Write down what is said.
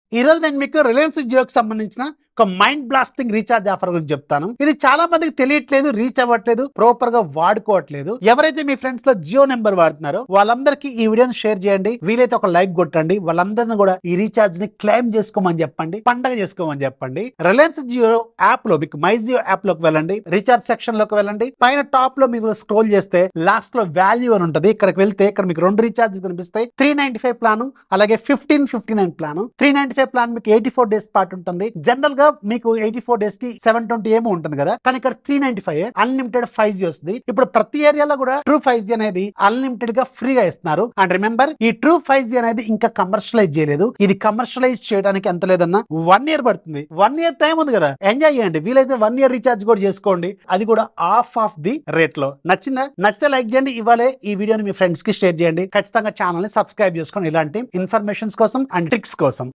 ఈ రోజు నేను మీకు రిలయన్స్ జియోకి సంబంధించిన ఒక మైండ్ బ్లాస్టింగ్ రీఛార్జ్ ఆఫర్ గురించి చెప్తాను ఇది చాలా మందికి తెలియట్లేదు రీచ్ అవ్వట్లేదు ప్రాపర్ గా వాడుకోవట్లేదు ఎవరైతే మీ ఫ్రెండ్స్ లో జియో నెంబర్ వాడుతున్నారో వాళ్ళందరికీ ఈ వీడియోని షేర్ చేయండి వీలైతే ఒక లైక్ కొట్టండి వాళ్ళందరిని కూడా ఈ రీఛార్జ్ ని క్లెయిమ్ చేసుకోమని చెప్పండి పండగ చేసుకోమని చెప్పండి రిలయన్స్ జియో యాప్ లో మీకు మై జియో యాప్ లోకి వెళ్ళండి రీఛార్జ్ సెక్షన్ లోకి వెళ్ళండి పైన టాప్ లో మీరు స్క్రోల్ చేస్తే లాస్ట్ లో వాల్యూ అని ఉంటుంది ఇక్కడికి వెళ్తే ఇక్కడ మీకు రెండు రీఛార్జ్ కనిపిస్తాయి త్రీ నైన్టీ ఫైవ్ ప్లాన్ అలాగే fifteen fifty nine plan three ninety five plan మీకు ఎయిటీ ఫోర్ డేస్ పాటు ఉంటుంది జనరల్ గా మీకు ఎయిటీ ఫోర్ డేస్ కి సెవెన్ ట్వంటీ ఏమో ఉంటుంది కదా కానీ ఇక్కడ three ninety five unlimited five G వస్తుంది ఇప్పుడు ప్రతి ఏరియాలో కూడా ట్రూ ఫైవ్ జీ అనేది అన్లిమిటెడ్ గా ఫ్రీగా ఇస్తున్నారు అండ్ రిమెంబర్ ఈ ట్రూ ఫైవ్ జీ అనేది ఇంకా కమర్షియలైజ్ చేయలేదు ఇది కమర్షియలైజ్ చేయడానికి ఎంత లేదన్నా వన్ ఇయర్ పడుతుంది వన్ ఇయర్ టైం ఉంది కదా ఎంజాయ్ చేయండి వీలైతే వన్ ఇయర్ రీఛార్జ్ కూడా చేసుకోండి అది కూడా ఆఫ్ ఆఫ్ ది రేట్ లో నచ్చిందా నచ్చితే లైక్ చేయండి ఇవాళే ఈ వీడియోని మీ ఫ్రెండ్స్ కి షేర్ చేయండి ఖచ్చితంగా ఛానల్ ని సబ్స్క్రైబ్ చేసుకోండి ఇలాంటి ఇన్ఫర్మేషన్స్ కోసం అండ్ ట్రిక్స్ కోసం